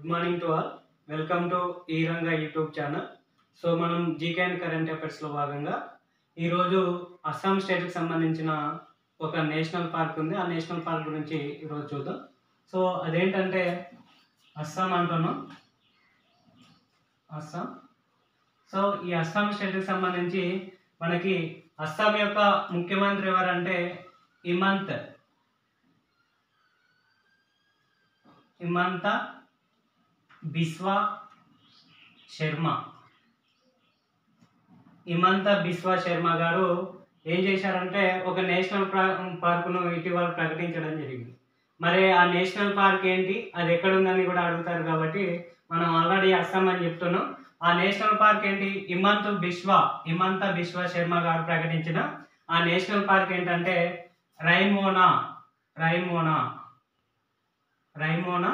good morning to all welcome to ఈ Ranga YouTube channel so మనం GK and current అఫైర్స్లో భాగంగా ఈరోజు అస్సాం స్టేట్కి సంబంధించిన ఒక నేషనల్ పార్క్ ఉంది ఆ నేషనల్ పార్క్ గురించి ఈరోజు చూద్దాం సో అదేంటంటే అస్సాం అంటున్నాం అస్సాం సో ఈ అస్సాం స్టేట్కి సంబంధించి మనకి అస్సాం యొక్క ముఖ్యమంత్రి ఎవరంటే హిమంత్ హిమంత బిస్వా శర్మ హిమంత బిస్వా శర్మ గారు ఏం చేశారంటే ఒక నేషనల్ ప్రా- పార్కును ఇటీవల ప్రకటించడం జరిగింది మరి ఆ నేషనల్ పార్క్ ఏంటి అది ఎక్కడ ఉందని కూడా అడుగుతారు కాబట్టి మనం ఆల్రెడీ అస్సాం అని చెప్తున్నాం ఆ నేషనల్ పార్క్ ఏంటి హిమంత్ బిశ్వా హిమంత బిశ్వా శర్మ గారు ప్రకటించిన ఆ నేషనల్ పార్క్ ఏంటంటే Raimona Raimona Raimona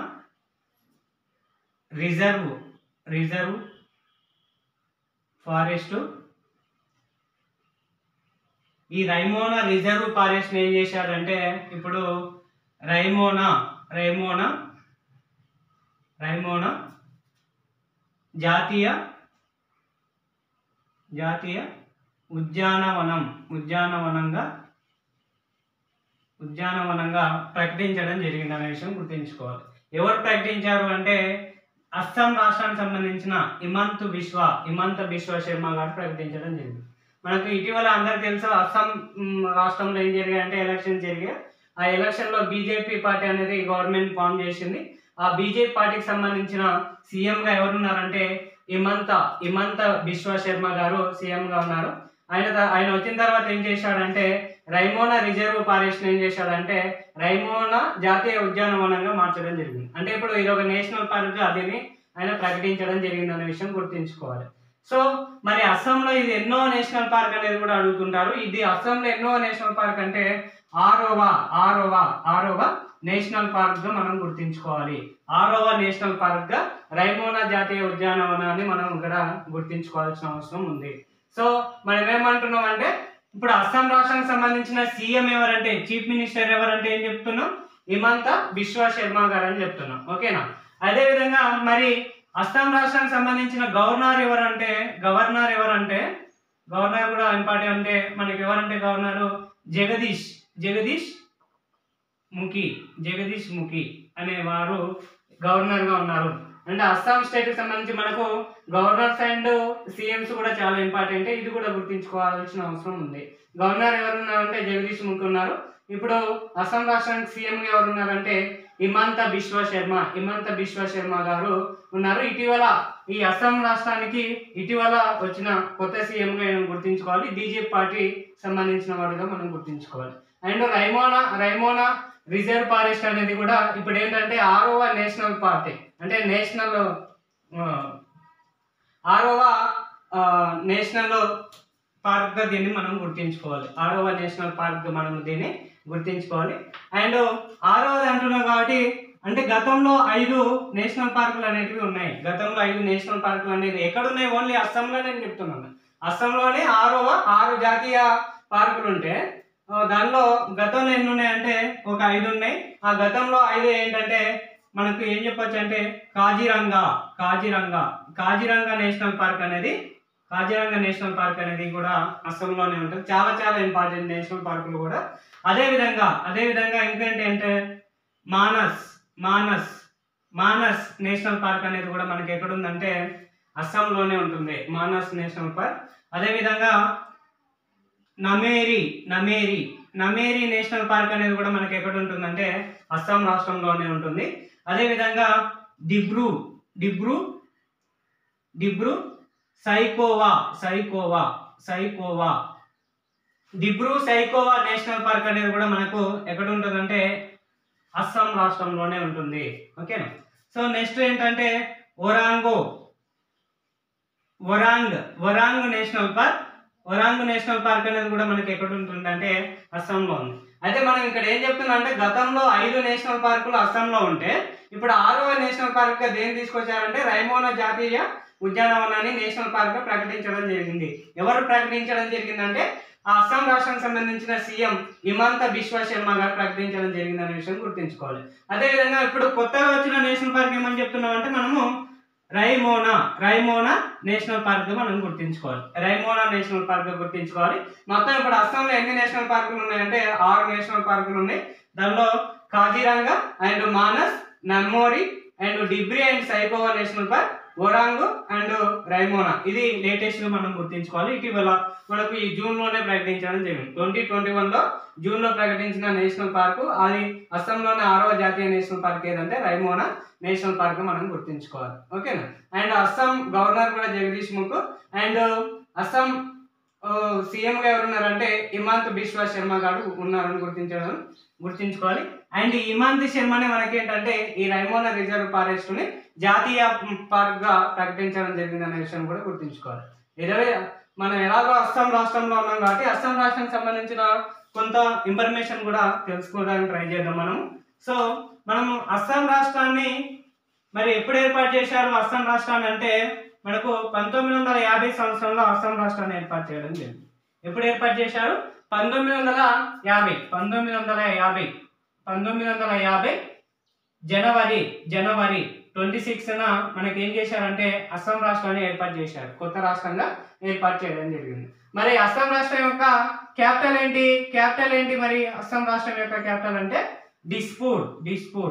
reserve reserve forest ఈ రైమోనా రిజర్వ్ ఫారెస్ట్ ఏం చేశారంటే ఇప్పుడు రైమోనా రైమోనా రైమోనా జాతీయ జాతీయ ఉద్యానవనం ఉద్యానవనంగా ఉద్యానవనంగా ప్రకటించడం జరిగింది అనే విషయం గుర్తుంచుకోవాలి ఎవరు ప్రకటించారు అంటే అస్సాం రాష్ట్రానికి సంబంధించిన హిమంత్ బిశ్వ హిమంత బిశ్వ శర్మ గారు ప్రకటించడం జరిగింది మనకు ఇటీవల అందరికి తెలుసు అస్సాం మ్, రాష్ట్రంలో ఏం జరిగాయంటే ఎలక్షన్ జరిగాయి ఆ ఎలక్షన్లో బీజేపీ పార్టీ అనేది గవర్నమెంట్ ఫామ్ చేసింది ఆ బీజేపీ పార్టీకి సంబంధించిన సీఎంగా ఎవరున్నారంటే హిమంత హిమంత బిశ్వ శర్మ గారు సీఎంగా ఉన్నారు ఆయన త- ఆయన వచ్చిన తర్వాత ఏం చేశాడంటే రైమోనా రిజర్వ్ ఫారెస్ట్ ఏం చేశాడంటే రైమోనా జాతీయ ఉద్యానవనంగా మార్చడం జరిగింది అంటే ఇప్పుడు ఇది ఒక నేషనల్ పార్క్ అదిని ఆయన ప్రకటించడం జరిగింది అనే విషయం గుర్తుంచుకోవాలి సో మరి అస్సాంలో ఇది ఎన్నో నేషనల్ పార్క్ అనేది కూడా అడుగుతుంటారు ఇది అస్సాంలో ఎన్నో నేషనల్ పార్క్ అంటే ఆరోవ ఆరోవ ఆరోవ నేషనల్ పార్క్ గా మనం గుర్తించుకోవాలి ఆరోవ నేషనల్ పార్క్ గా రైమోనా జాతీయ ఉద్యానవనాన్ని మనం ఇక్కడ గుర్తించుకోవాల్సిన అవసరం ఉంది సో మనం ఏమంటున్నాం అంటే ఇప్పుడు అస్సాం రాష్ట్రానికి సంబంధించిన సీఎం ఎవరంటే చీఫ్ మినిస్టర్ ఎవరంటే ఏం చెప్తున్నాం హిమంత బిశ్వ శర్మ గారు అని చెప్తున్నాం ఓకేనా అదే విధంగా మరి అస్సాం రాష్ట్రానికి సంబంధించిన గవర్నర్ ఎవరంటే గవర్నర్ ఎవరంటే గవర్నర్ కూడా ఇంపార్టెంట్ అంటే మనకి ఎవరంటే గవర్నర్ జగదీష్ జగదీష్ ముఖి జగదీష్ ముఖి అనేవారు గవర్నర్ గా ఉన్నారు అంటే అస్సాం స్టేట్ కి సంబంధించి మనకు గవర్నర్స్ అండ్ సీఎంస్ కూడా చాలా ఇంపార్టెంట్ ఇది కూడా గుర్తించుకోవాల్సిన అవసరం ఉంది గవర్నర్ ఎవరు ఉన్నారంటే జగదీష్ ముఖి ఉన్నారు ఇప్పుడు అస్సాం రాష్ట్రానికి సీఎం గా ఎవరు ఉన్నారంటే హిమంత బిశ్వ శర్మ హిమంత బిశ్వ శర్మ గారు ఉన్నారు ఇటీవల ఈ అస్సాం రాష్ట్రానికి ఇటీవల వచ్చిన కొత్త సీఎం గా మనం గుర్తించుకోవాలి బీజేపీ పార్టీ సంబంధించిన వాడుగా మనం గుర్తించుకోవాలి and Raimona Raimona reserve forest అనేది కూడా ఇప్పుడు ఏంటంటే ఆరోవ నేషనల్ పార్టీ అంటే నేషనల్ ఆరోవ నేషనల్ పార్క్ గా దీన్ని మనం గుర్తించుకోవాలి ఆరోవ నేషనల్ పార్క్ గా మనం దీన్ని గుర్తించుకోవాలి అండ్ ఆరోవది అంటున్నాం కాబట్టి అంటే గతంలో ఐదు నేషనల్ పార్కులు అనేటివి ఉన్నాయి గతంలో ఐదు నేషనల్ పార్కులు అనేది ఎక్కడ ఉన్నాయి ఓన్లీ అస్సాంలో నేను చెప్తున్నాను అస్సాంలోనే ఆరోవ ఆరు జాతీయ పార్కులు ఉంటే ఆ, దానిలో గతంలో ఎన్ని ఉన్నాయంటే ఒక ఐదు ఉన్నాయి ఆ గతంలో ఐదు ఏంటంటే మనకు ఏం చెప్పొచ్చు అంటే కాజిరంగా కాజిరంగా కాజిరంగా నేషనల్ పార్క్ అనేది కాజిరంగా నేషనల్ పార్క్ అనేది కూడా అస్సాంలోనే ఉంటుంది చాలా చాలా ఇంపార్టెంట్ నేషనల్ పార్కులు కూడా అదే విధంగా అదే విధంగా ఇంకేంటి అంటే మానస్ మానస్ మానస్ నేషనల్ పార్క్ అనేది కూడా మనకి ఎక్కడ ఉందంటే అస్సాంలోనే ఉంటుంది మానస్ నేషనల్ పార్క్ అదే విధంగా నమేరి నమేరి నమేరి నేషనల్ పార్క్ అనేది కూడా మనకి ఎక్కడ ఉంటుందంటే అస్సాం రాష్ట్రంలోనే ఉంటుంది అదే విధంగా డిబ్రూ డిబ్రూ డిబ్రూ సైకోవా సైకోవా సైకోవా డిబ్రూ సైకోవా నేషనల్ పార్క్ అనేది కూడా మనకు ఎక్కడ ఉంటుందంటే అస్సాం రాష్ట్రంలోనే ఉంటుంది ఓకేనా సో నెక్స్ట్ ఏంటంటే Orang Orang Orang national park Orang national park అనేది కూడా మనకి ఎక్కడ ఉంటుంది అంటే అస్సాంలో ఉంది అయితే మనం ఇక్కడ ఏం చెప్తున్నాం అంటే గతంలో ఐదు నేషనల్ పార్కులు అస్సాంలో ఉంటే ఇప్పుడు ఆరవ నేషనల్ పార్క్ గా దేని తీసుకొచ్చారంటే రైమోనా జాతీయ ఉద్యానవనాన్ని నేషనల్ పార్క్ గా ప్రకటించడం జరిగింది ఎవరు ప్రకటించడం జరిగిందంటే ఆ అస్సాం రాష్ట్రానికి సంబంధించిన సీఎం హిమంత బిశ్వ శర్మ గారు ప్రకటించడం జరిగిందనే విషయం గుర్తుంచుకోవాలి అదేవిధంగా ఇప్పుడు కొత్తగా వచ్చిన నేషనల్ పార్క్ ఏమని చెప్తున్నామంటే మనము రైమోనా రైమోనా నేషనల్ పార్క్ మనం గుర్తించుకోవాలి రైమోనా నేషనల్ పార్క్ గుర్తించుకోవాలి మొత్తం ఇప్పుడు అస్సాంలో ఎన్ని నేషనల్ పార్కులు ఉన్నాయంటే ఆరు నేషనల్ పార్కులు ఉన్నాయి దానిలో Kaziranga and Manas Nameri and Dibru and Saikhowa national park Orang and Raimona ఇది లేటెస్ట్ గా మనం గుర్తించుకోవాలి ఇటీవల మనకు ఈ జూన్ లోనే ప్రకటించడం జరిగింది ట్వంటీ ట్వంటీ వన్ లో జూన్ లో ప్రకటించిన నేషనల్ పార్కు అది అస్సాంలోని ఆరవ జాతీయ నేషనల్ పార్క్ ఏదంటే రైమోనా నేషనల్ పార్క్ మనం గుర్తించుకోవాలి ఓకేనా అండ్ అస్సాం గవర్నర్ కూడా జగదీష్ ముఖ్ అండ్ అస్సాం సీఎం గా ఎవరున్నారంటే హిమాంత్ బిశ్వ శర్మ గారు ఉన్నారని గుర్తించడం గుర్తించుకోవాలి అండ్ హిమాంత్ శర్మనే మనకేంటంటే ఈ రైమోనా రిజర్వ్ ఫారెస్ట్ ని జాతీయ పార్క్ గా ప్రకటించడం జరిగింది అనే విషయం కూడా గుర్తుంచుకోవాలి ఇరవై మనం ఎలాగో అస్సాం రాష్ట్రంలో ఉన్నాం కాబట్టి అస్సాం రాష్ట్రానికి సంబంధించిన కొంత ఇన్ఫర్మేషన్ కూడా తెలుసుకోవడానికి ట్రై చేద్దాం మనం సో మనము అస్సాం రాష్ట్రాన్ని మరి ఎప్పుడు ఏర్పాటు చేశారు అస్సాం రాష్ట్రాన్ని అంటే మనకు పంతొమ్మిది వందల యాభై సంవత్సరంలో అస్సాం రాష్ట్రాన్ని ఏర్పాటు చేయడం జరిగింది ఎప్పుడు ఏర్పాటు చేశారు పంతొమ్మిది వందల యాభై పంతొమ్మిది వందల యాభై పంతొమ్మిది వందల యాభై జనవరి జనవరి ట్వంటీ సిక్స్న మనకి ఏం చేశారంటే అస్సాం రాష్ట్రాన్ని ఏర్పాటు చేశారు కొత్త రాష్ట్రంగా ఏర్పాటు చేయడం జరిగింది మరి అస్సాం రాష్ట్రం యొక్క క్యాపిటల్ ఏంటి క్యాపిటల్ ఏంటి మరి అస్సాం రాష్ట్రం యొక్క క్యాపిటల్ అంటే డిస్పూర్ డిస్పూర్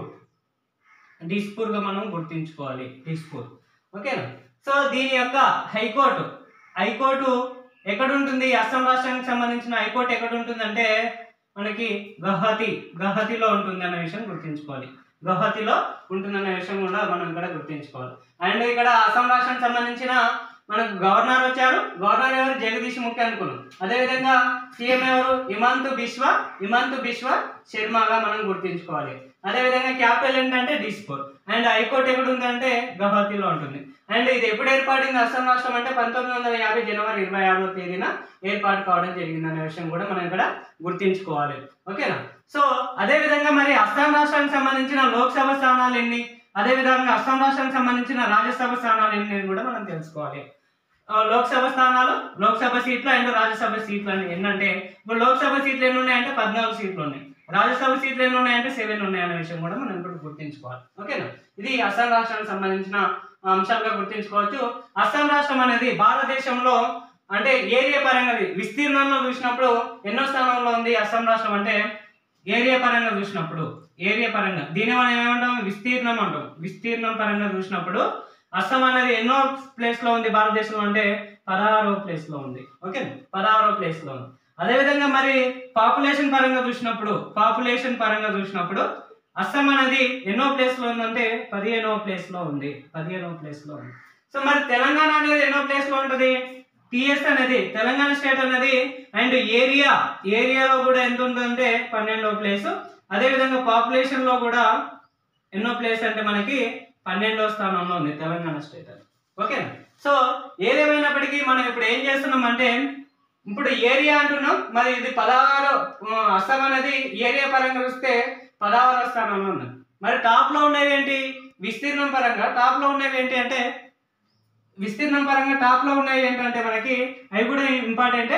డిస్పూర్ గా మనం గుర్తించుకోవాలి డిస్పూర్ ఓకేనా సో దీని యొక్క హైకోర్టు హైకోర్టు ఎక్కడ ఉంటుంది అస్సాం రాష్ట్రానికి సంబంధించిన హైకోర్టు ఎక్కడ ఉంటుందంటే మనకి గౌహతి గౌహతిలో ఉంటుంది అనే విషయం గుర్తుంచుకోవాలి గౌహతిలో ఉంటుందనే విషయం కూడా మనం ఇక్కడ గుర్తుంచుకోవాలి అండ్ ఇక్కడ అస్సాం రాష్ట్రానికి సంబంధించిన మనకు గవర్నర్ వచ్చారు గవర్నర్ ఎవరు జగదీష్ ముఖ్య అనుకున్నాం అదేవిధంగా సీఎం ఎవరు హిమంత్ బిశ్వ హిమంత్ బిశ్వ శర్మగా మనం గుర్తుంచుకోవాలి అదేవిధంగా క్యాపిటల్ ఏంటంటే డిస్పూర్ అండ్ హైకోర్టు ఎక్కడ ఉందంటే గౌహతిలో ఉంటుంది అండ్ ఇది ఎప్పుడు ఏర్పడింది అస్సాం రాష్ట్రం అంటే పంతొమ్మిది వందల యాభై జనవరి ఇరవై ఆరో తేదీన ఏర్పాటు కావడం జరిగింది అనే విషయం కూడా మనం ఇక్కడ గుర్తించుకోవాలి ఓకేనా సో అదే విధంగా మరి అస్సాం రాష్ట్రానికి సంబంధించిన లోక్సభ స్థానాలు ఎన్ని అదే విధంగా అస్సాం రాష్ట్రానికి సంబంధించిన రాజ్యసభ స్థానాలు ఎన్ని అని కూడా మనం తెలుసుకోవాలి ఆ, లోక్సభ స్థానాలు లోక్సభ సీట్లు అండ్ రాజ్యసభ సీట్లు అని ఎన్నంటే ఇప్పుడు లోక్సభ సీట్లు ఎన్ని ఉన్నాయంటే పద్నాలుగు సీట్లు ఉన్నాయి రాజ్యసభ సీట్లు ఎన్ని ఉన్నాయంటే సెవెన్ ఉన్నాయి అనే విషయం కూడా మనం ఇప్పుడు గుర్తించుకోవాలి ఓకేనా ఇది అస్సాం రాష్ట్రానికి సంబంధించిన అంశాలుగా గుర్తించుకోవచ్చు అస్సాం రాష్ట్రం అనేది భారతదేశంలో అంటే ఏరియా పరంగా ఇది విస్తీర్ణంలో చూసినప్పుడు ఎన్నో స్థానంలో ఉంది అస్సాం రాష్ట్రం అంటే ఏరియా పరంగా చూసినప్పుడు ఏరియా పరంగా దీని మనం ఏమంటాం విస్తీర్ణం అంటాం విస్తీర్ణం పరంగా చూసినప్పుడు అస్సాం అనేది ఎన్నో ప్లేస్ లో ఉంది భారతదేశంలో అంటే పదహారో ప్లేస్ లో ఉంది ఓకే పదహారో ప్లేస్ లో ఉంది అదేవిధంగా మరి పాపులేషన్ పరంగా చూసినప్పుడు పాపులేషన్ పరంగా చూసినప్పుడు అస్సాం అనేది ఎన్నో ప్లేస్ లో ఉందంటే పదిహేనవ ప్లేస్ లో ఉంది పదిహేనవ ప్లేస్ లో ఉంది సో మరి తెలంగాణ అనేది ఎన్నో ప్లేస్ లో ఉంటది టిఎస్ అనేది తెలంగాణ స్టేట్ అనేది అండ్ ఏరియా ఏరియాలో కూడా ఎంత ఉంటుందంటే పన్నెండవ ప్లేస్ అదే విధంగా పాపులేషన్ లో కూడా ఎన్నో ప్లేస్ అంటే మనకి పన్నెండవ స్థానంలో ఉంది తెలంగాణ స్టేట్ అది ఓకే సో ఏదేమైనప్పటికీ మనం ఇప్పుడు ఏం చేస్తున్నాం అంటే ఇప్పుడు ఏరియా అంటున్నాం మరి ఇది పదహారు ఆ, అస్సాం అనేది ఏరియా పరంగా చూస్తే పదహారో స్థానంలో ఉంది మరి టాప్ లో ఉండేవి ఏంటి విస్తీర్ణం పరంగా టాప్ లో ఉండేవి ఏంటి అంటే విస్తీర్ణం పరంగా టాప్ లో ఉన్నాయి ఏంటంటే మనకి అవి కూడా ఇంపార్టెంట్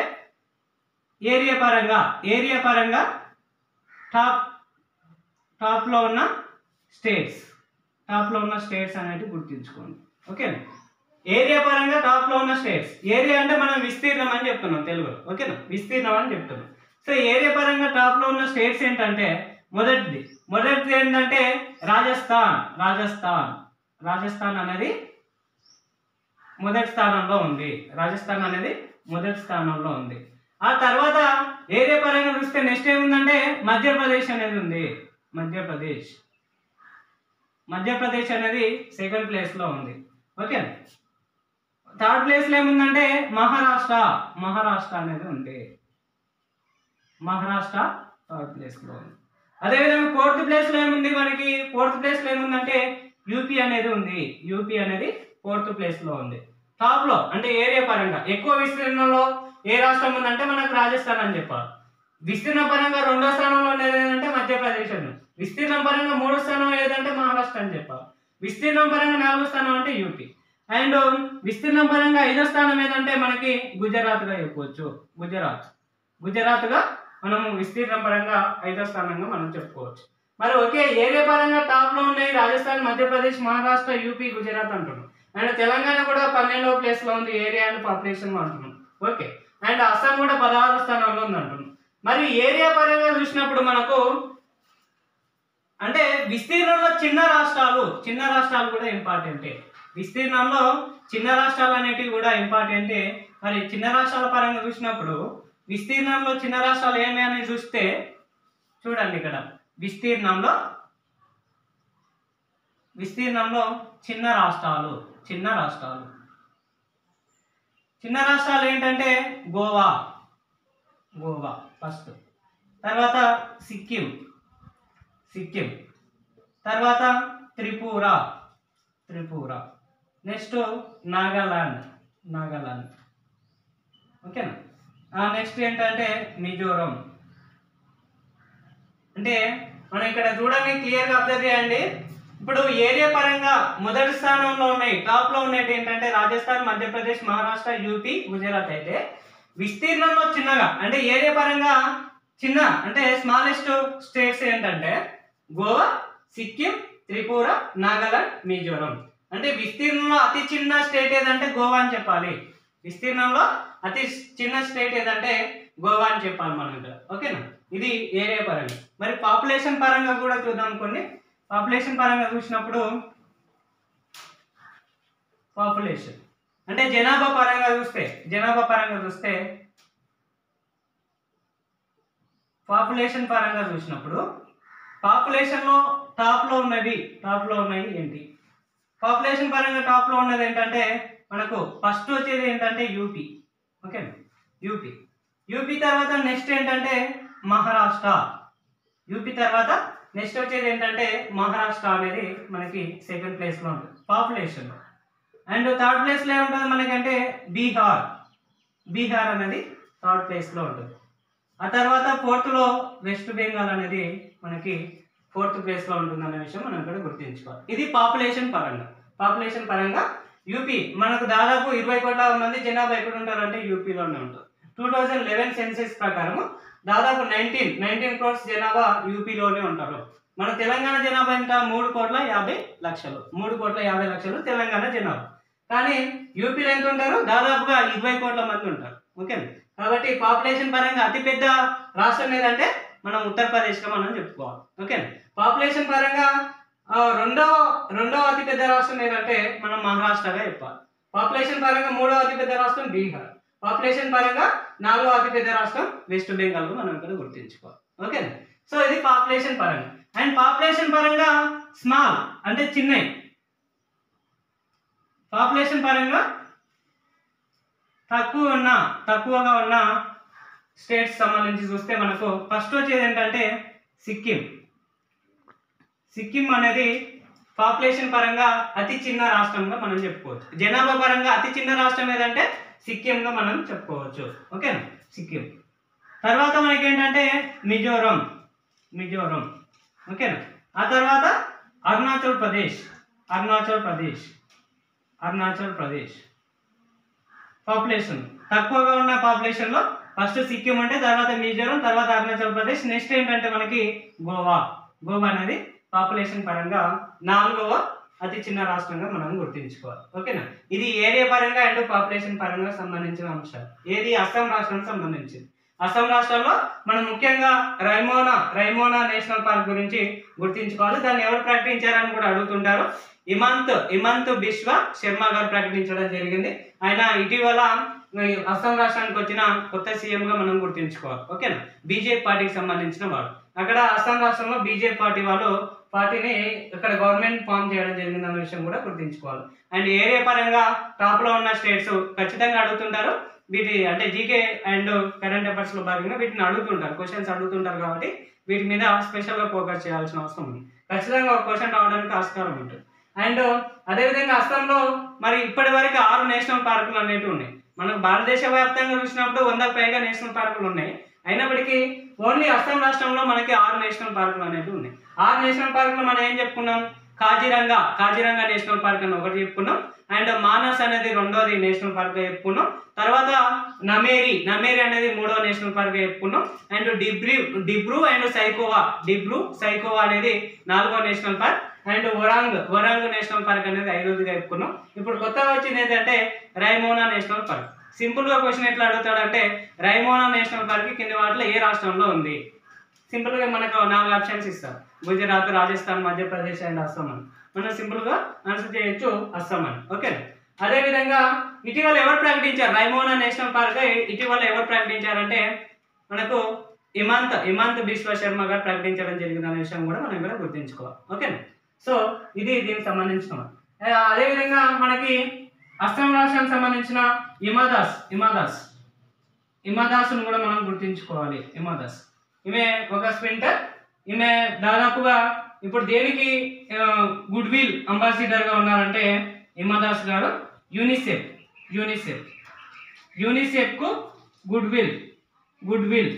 ఏరియా పరంగా ఏరియా పరంగా టాప్ టాప్ లో ఉన్న స్టేట్స్ టాప్ లో ఉన్న స్టేట్స్ అనేది గుర్తుంచుకోండి ఓకేనా ఏరియా పరంగా టాప్ లో ఉన్న స్టేట్స్ ఏరియా అంటే మనం విస్తీర్ణం అని చెప్తున్నాం తెలుగులో ఓకేనా విస్తీర్ణం అని చెప్తున్నాం సో ఏరియా పరంగా టాప్ లో ఉన్న స్టేట్స్ ఏంటంటే మొదటిది మొదటిది ఏంటంటే రాజస్థాన్ రాజస్థాన్ రాజస్థాన్ అనేది మొదటి స్థానంలో ఉంది రాజస్థాన్ అనేది మొదటి స్థానంలో ఉంది ఆ తర్వాత ఏరియా పరంగా చూస్తే నెక్స్ట్ ఏముందంటే మధ్యప్రదేశ్ అనేది ఉంది మధ్యప్రదేశ్ మధ్యప్రదేశ్ అనేది సెకండ్ ప్లేస్ లో ఉంది ఓకే థర్డ్ ప్లేస్ లో ఏముందంటే మహారాష్ట్ర మహారాష్ట్ర అనేది ఉంది మహారాష్ట్ర థర్డ్ ప్లేస్ లో ఉంది అదేవిధంగా ఫోర్త్ ప్లేస్ లో ఏముంది మనకి ఫోర్త్ ప్లేస్ లో ఏముందంటే యూపీ అనేది ఉంది యూపీ అనేది ఫోర్త్ ప్లేస్ లో ఉంది టాప్ లో అంటే ఏరియా పరంగా ఎక్కువ విస్తీర్ణంలో ఏ రాష్ట్రం ఉందంటే మనకు రాజస్థాన్ అని చెప్పాలి విస్తీర్ణ పరంగా రెండో స్థానంలో ఉండేది ఏంటంటే మధ్యప్రదేశ్ అని విస్తీర్ణం పరంగా మూడో స్థానం ఏదంటే మహారాష్ట్ర అని చెప్పాలి విస్తీర్ణం పరంగా నాలుగో స్థానం అంటే యూపీ అండ్ విస్తీర్ణం పరంగా ఐదో స్థానం ఏదంటే మనకి గుజరాత్ గా చెప్పవచ్చు గుజరాత్ గుజరాత్గా మనం విస్తీర్ణం పరంగా ఐదో స్థానంగా మనం చెప్పుకోవచ్చు మరి ఓకే ఏరియా పరంగా టాప్ లో ఉన్నాయి రాజస్థాన్ మధ్యప్రదేశ్ మహారాష్ట్ర యూపీ గుజరాత్ అంటున్నాం అండ్ తెలంగాణ కూడా పన్నెండవ ప్లేస్ లో ఉంది ఏరియా అండ్ పాపులేషన్ అంటున్నాం ఓకే అండ్ అస్సాం కూడా పదహారు స్థానంలో ఉంది అంటున్నాం మరి ఏరియా పరంగా చూసినప్పుడు మనకు అంటే విస్తీర్ణంలో చిన్న రాష్ట్రాలు చిన్న రాష్ట్రాలు కూడా ఇంపార్టెంటే విస్తీర్ణంలో చిన్న రాష్ట్రాలు అనేటివి కూడా ఇంపార్టెంటే మరి చిన్న రాష్ట్రాల పరంగా చూసినప్పుడు విస్తీర్ణంలో చిన్న రాష్ట్రాలు ఏమి అని చూస్తే చూడండి ఇక్కడ విస్తీర్ణంలో విస్తీర్ణంలో చిన్న రాష్ట్రాలు చిన్న రాష్ట్రాలు చిన్న రాష్ట్రాలు ఏంటంటే గోవా గోవా ఫస్ట్ తర్వాత సిక్కిం సిక్కిం తర్వాత త్రిపుర త్రిపుర నెక్స్ట్ నాగాలాండ్ నాగాలాండ్ ఓకేనా నెక్స్ట్ ఏంటంటే మిజోరం అంటే మనం ఇక్కడ చూడండి క్లియర్గా అబ్జర్వ్ చేయండి ఇప్పుడు ఏరియా పరంగా మొదటి స్థానంలో ఉన్నాయి టాప్ లో ఉన్నది ఏంటంటే రాజస్థాన్ మధ్యప్రదేశ్ మహారాష్ట్ర యూపీ గుజరాత్ అయితే విస్తీర్ణంలో చిన్నగా అంటే ఏరియా పరంగా చిన్న అంటే స్మాలెస్ట్ స్టేట్స్ ఏంటంటే గోవా సిక్కిం త్రిపుర నాగాలాండ్ మిజోరం అంటే విస్తీర్ణంలో అతి చిన్న స్టేట్ ఏదంటే గోవా అని చెప్పాలి విస్తీర్ణంలో అతి చిన్న స్టేట్ ఏదంటే గోవా అని చెప్పాలి మనం ఇక్కడ ఓకేనా ఇది ఏరియా పరంగా మరి పాపులేషన్ పరంగా కూడా చూద్దాం అనుకోండి పాపులేషన్ పరంగా చూసినప్పుడు పాపులేషన్ అంటే జనాభా పరంగా చూస్తే జనాభా పరంగా చూస్తే పాపులేషన్ పరంగా చూసినప్పుడు పాపులేషన్లో టాప్లో ఉన్నది టాప్లో ఉన్నది ఏంటి పాపులేషన్ పరంగా టాప్లో ఉన్నది ఏంటంటే మనకు ఫస్ట్ వచ్చేది ఏంటంటే యూపీ ఓకే యూపీ యూపీ తర్వాత నెక్స్ట్ ఏంటంటే మహారాష్ట్ర యూపీ తర్వాత నెక్స్ట్ వచ్చేది ఏంటంటే మహారాష్ట్ర అనేది మనకి సెకండ్ ప్లేస్లో ఉంటుంది పాపులేషన్ అండ్ థర్డ్ ప్లేస్లో ఏముంటుంది మనకంటే బీహార్ బీహార్ అనేది థర్డ్ ప్లేస్లో ఉంటుంది ఆ తర్వాత ఫోర్త్లో వెస్ట్ బెంగాల్ అనేది మనకి ఫోర్త్ ప్లేస్లో ఉంటుంది అనే విషయం మనం ఇక్కడ గుర్తుంచుకోవాలి ఇది పాపులేషన్ పరంగా పాపులేషన్ పరంగా యూపీ మనకు దాదాపు ఇరవై కోట్ల మంది జనాభా ఎక్కడ ఉంటారంటే యూపీలోనే ఉంటారు టూ థౌజండ్ లెవెన్ సెన్సెస్ ప్రకారం దాదాపు నైన్టీన్ నైన్టీన్ క్రోర్స్ జనాభా యూపీలోనే ఉంటారు మన తెలంగాణ జనాభా ఎంత మూడు కోట్ల యాభై లక్షలు మూడు కోట్ల యాభై లక్షలు తెలంగాణ జనాభా కానీ యూపీలో ఎంత ఉంటారు దాదాపుగా ఇరవై కోట్ల మంది ఉంటారు ఓకే కాబట్టి పాపులేషన్ పరంగా అతిపెద్ద రాష్ట్రం ఏదంటే మనం ఉత్తరప్రదేశ్గా మనం చెప్పుకోవాలి ఓకే పాపులేషన్ పరంగా ఆ, రెండో రెండో అతిపెద్ద రాష్ట్రం ఏదంటే మనం మహారాష్ట్రగా చెప్పాలి పాపులేషన్ పరంగా మూడో అతిపెద్ద రాష్ట్రం బీహార్ పాపులేషన్ పరంగా నాలుగో అతిపెద్ద రాష్ట్రం వెస్ట్ బెంగాల్ మనం ఇక్కడ గుర్తుంచుకోవాలి ఓకే సో ఇది పాపులేషన్ పరంగా అండ్ పాపులేషన్ పరంగా స్మాల్ అంటే చిన్నవి పాపులేషన్ పరంగా తక్కువ ఉన్న తక్కువగా ఉన్న స్టేట్స్ సంబంధించి చూస్తే మనకు ఫస్ట్ వచ్చేది ఏంటంటే సిక్కిం సిక్కిం అనేది పాపులేషన్ పరంగా అతి చిన్న రాష్ట్రంగా మనం చెప్పుకోవచ్చు జనాభా పరంగా అతి చిన్న రాష్ట్రం ఏదంటే సిక్కింగా మనం చెప్పుకోవచ్చు ఓకేనా సిక్కిం తర్వాత మనకి ఏంటంటే మిజోరం మిజోరం ఓకేనా ఆ తర్వాత అరుణాచల్ ప్రదేశ్ అరుణాచల్ ప్రదేశ్ అరుణాచల్ ప్రదేశ్ పాపులేషన్ తక్కువగా ఉన్న పాపులేషన్లో ఫస్ట్ సిక్కిం అంటే తర్వాత మిజోరం తర్వాత అరుణాచల్ ప్రదేశ్ నెక్స్ట్ ఏంటంటే మనకి గోవా గోవా అనేది పాపులేషన్ పరంగా నాలుగవ అతి చిన్న రాష్ట్రంగా మనం గుర్తుంచుకోవాలి ఓకేనా ఇది ఏరియా పరంగా అండ్ పాపులేషన్ పరంగా సంబంధించిన అంశాలు ఏది అస్సాం రాష్ట్రానికి సంబంధించింది అస్సాం రాష్ట్రంలో మనం ముఖ్యంగా రైమోనా రైమోనా నేషనల్ పార్క్ గురించి గుర్తించుకోవాలి దాన్ని ఎవరు ప్రకటించారని కూడా అడుగుతుంటారు ఇమంత్ ఇమంత్ బిశ్వ శర్మ గారు ప్రకటించడం జరిగింది ఆయన ఇటీవల ఈ అస్సాం రాష్ట్రానికి వచ్చిన కొత్త సీఎం గా మనం గుర్తుంచుకోవాలి ఓకేనా బీజేపీ పార్టీకి సంబంధించిన వాడు అక్కడ అస్సాం రాష్ట్రంలో బీజేపీ పార్టీ వాళ్ళు పార్టీని ఇక్కడ గవర్నమెంట్ ఫామ్ చేయడం జరిగింది అన్న విషయం కూడా గుర్తుంచుకోవాలి అండ్ ఏరియా పరంగా టాప్ లో ఉన్న స్టేట్స్ ఖచ్చితంగా అడుగుతుంటారు వీటి అంటే జీకే అండ్ కరెంట్ అఫైర్స్ లో భాగంగా వీటిని అడుగుతుంటారు క్వశ్చన్స్ అడుగుతుంటారు కాబట్టి వీటి మీద స్పెషల్ గా ఫోకస్ చేయాల్సిన అవసరం ఉంది ఖచ్చితంగా ఒక క్వశ్చన్ రావడానికి ఆస్కారం ఉంటుంది అండ్ అదేవిధంగా అస్సాంలో మరి ఇప్పటి వరకు ఆరు నేషనల్ పార్కులు అనేవి ఉన్నాయి మనకు భారతదేశ వ్యాప్తంగా చూసినప్పుడు వందకు పైగా నేషనల్ పార్కులు ఉన్నాయి అయినప్పటికీ ఓన్లీ అస్సాం రాష్ట్రంలో మనకి ఆరు నేషనల్ పార్కులు అనేవి ఉన్నాయి ఆరు నేషనల్ పార్కులు మనం ఏం చెప్పుకున్నాం కాజిరంగా కాజిరంగా నేషనల్ పార్క్ అని ఒకటి చెప్పుకున్నాం అండ్ మానస్ అనేది రెండోది నేషనల్ పార్క్ చెప్పుకున్నాం తర్వాత నమేరి నమేరి అనేది మూడో నేషనల్ పార్క్ చెప్పుకున్నాం అండ్ డిబ్రి డిబ్రూ అండ్ సైకోవా డిబ్రూ సైకోవా అనేది నాలుగో national park and Orang Orang national park అనేది ఐదోదిగా చెప్పుకున్నాం ఇప్పుడు కొత్తగా వచ్చింది ఏంటంటే రైమోనా నేషనల్ పార్క్ సింపుల్ గా క్వశ్చన్ ఎట్లా అడుగుతాడంటే రైమోనా నేషనల్ పార్క్ కింది వాటిలో ఏ రాష్ట్రంలో ఉంది సింపుల్ గా మనకు నాలుగు ఆప్షన్స్ ఇస్తారు గుజరాత్ రాజస్థాన్ మధ్యప్రదేశ్ అండ్ అస్సాం అని మనం సింపుల్ గా ఆన్సర్ చేయొచ్చు అస్సాం అని ఓకే అదే విధంగా ఇటీవల ఎవరు ప్రకటించారు రైమోనా నేషనల్ పార్క్ ఇటీవల ఎవరు ప్రకటించారంటే మనకు ఇమాంత్ ఇమాంత్ బిశ్వ శర్మ గారు ప్రకటించడం జరిగింది అనే విషయం కూడా మనం ఇక్కడ గుర్తుంచుకోవాలి ఓకే సో ఇది దీనికి సంబంధించిన ఆ, అదేవిధంగా మనకి అస్సాం రాష్ట్రానికి సంబంధించిన ఇమాదాస్ ఇమాదాస్ ఇమాదాస్ను కూడా మనం గుర్తుంచుకోవాలి ఇమాదాస్ ఈమె ఒక స్ప్రింటర్ ఈమె దాదాపుగా ఇప్పుడు దేనికి గుడ్ విల్ అంబాసిడర్గా ఉన్నారంటే ఇమాదాస్ గారు యూనిసెఫ్ యూనిసెఫ్ యూనిసెఫ్కు గుడ్ విల్ గుడ్ విల్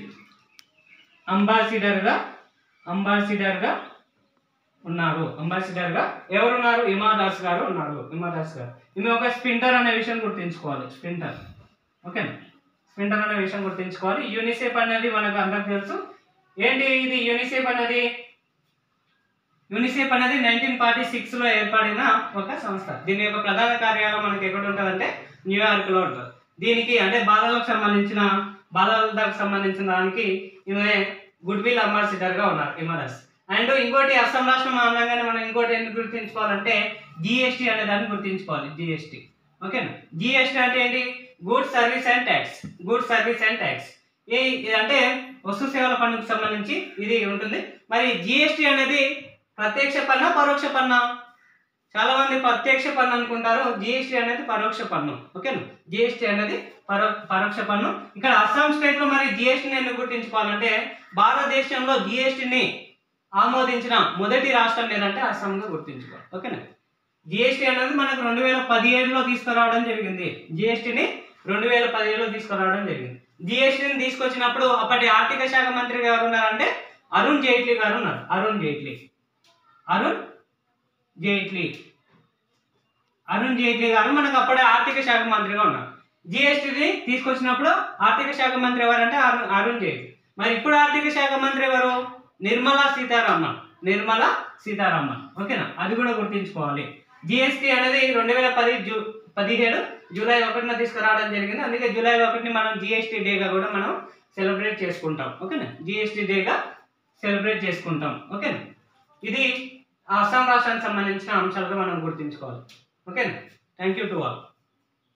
అంబాసిడర్గా అంబాసిడర్గా ఉన్నారు అంబాసిడర్గా ఎవరున్నారు ఇమాదాస్ గారు ఉన్నారు ఇమాదాస్ గారు ఈమె ఒక స్ప్రింటర్ అనే విషయం గుర్తుంచుకోవాలి స్ప్రింటర్ ఓకే స్ప్రింటర్ అనే విషయం గుర్తుంచుకోవాలి యూనిసెఫ్ అనేది మనకు అందరికి తెలుసు ఏంటి ఇది యూనిసెఫ్ అనేది యూనిసెఫ్ అనేది నైన్టీన్ ఫార్టీ సిక్స్లో ఏర్పడిన ఒక సంస్థ దీని యొక్క ప్రధాన కార్యాలయం మనకి ఎక్కడ ఉంటుందంటే న్యూయార్క్లో ఉంటుంది దీనికి అంటే బాలలకు సంబంధించిన బాలలకు సంబంధించిన దానికి ఈమె గుడ్ విల్ అంబాసిడర్గా ఉన్నారు ఇమరస్ అండ్ ఇంకోటి అస్సాం రాష్ట్రం అనగానే మనం ఇంకోటి ఎందుకు గుర్తుంచుకోవాలంటే జిఎస్టీ అనే దాన్ని గుర్తుంచుకోవాలి జిఎస్టీ ఓకేనా జిఎస్టీ అంటే ఏంటి good service and tax good service and tax ఈ ఇది అంటే వస్తు సేవల పన్నుకు సంబంధించి ఇది ఉంటుంది మరి జిఎస్టీ అనేది ప్రత్యక్ష పన్ను పరోక్ష పన్ను చాలా మంది ప్రత్యక్ష పన్ను అనుకుంటారు జిఎస్టీ అనేది పరోక్ష పన్ను ఓకేనా జిఎస్టీ అనేది పరో పరోక్ష పన్ను ఇక్కడ అస్సాం స్టేట్ లో మరి జిఎస్టీని ఎందుకు గుర్తించుకోవాలంటే భారతదేశంలో జిఎస్టీని ఆమోదించిన మొదటి రాష్ట్రం ఏదంటే అస్సాంగా గుర్తించుకోవాలి ఓకేనా జిఎస్టీ అనేది మనకు రెండు వేల పదిహేడులో తీసుకురావడం జరిగింది జిఎస్టీని రెండు వేల పదిహేడులో తీసుకురావడం జరిగింది జిఎస్టీని తీసుకొచ్చినప్పుడు అప్పటి ఆర్థిక శాఖ మంత్రి గారు ఉన్నారంటే అరుణ్ జైట్లీ గారు ఉన్నారు అరుణ్ జైట్లీ అరుణ్ జైట్లీ అరుణ్ జైట్లీ గారు మనకు అప్పుడే ఆర్థిక శాఖ మంత్రిగా ఉన్నారు జిఎస్టీని తీసుకొచ్చినప్పుడు ఆర్థిక శాఖ మంత్రి ఎవరంటే అరుణ్ అరుణ్ జైట్లీ మరి ఇప్పుడు ఆర్థిక శాఖ మంత్రి ఎవరు నిర్మలా సీతారామన్ నిర్మలా సీతారామన్ ఓకేనా అది కూడా గుర్తుంచుకోవాలి జిఎస్టీ అనేది రెండు వేల పది జూ పదిహేడు జూలై ఒకటిన తీసుకురావడం జరిగింది అందుకే జూలై ఒకటిని మనం జిఎస్టీ డేగా కూడా మనం సెలబ్రేట్ చేసుకుంటాం ఓకేనా జిఎస్టీ డేగా సెలబ్రేట్ చేసుకుంటాం ఓకేనా ఇది అస్సాం రాష్ట్రానికి సంబంధించిన అంశాలుగా మనం గుర్తుంచుకోవాలి ఓకేనా థ్యాంక్ యూ టు ఆల్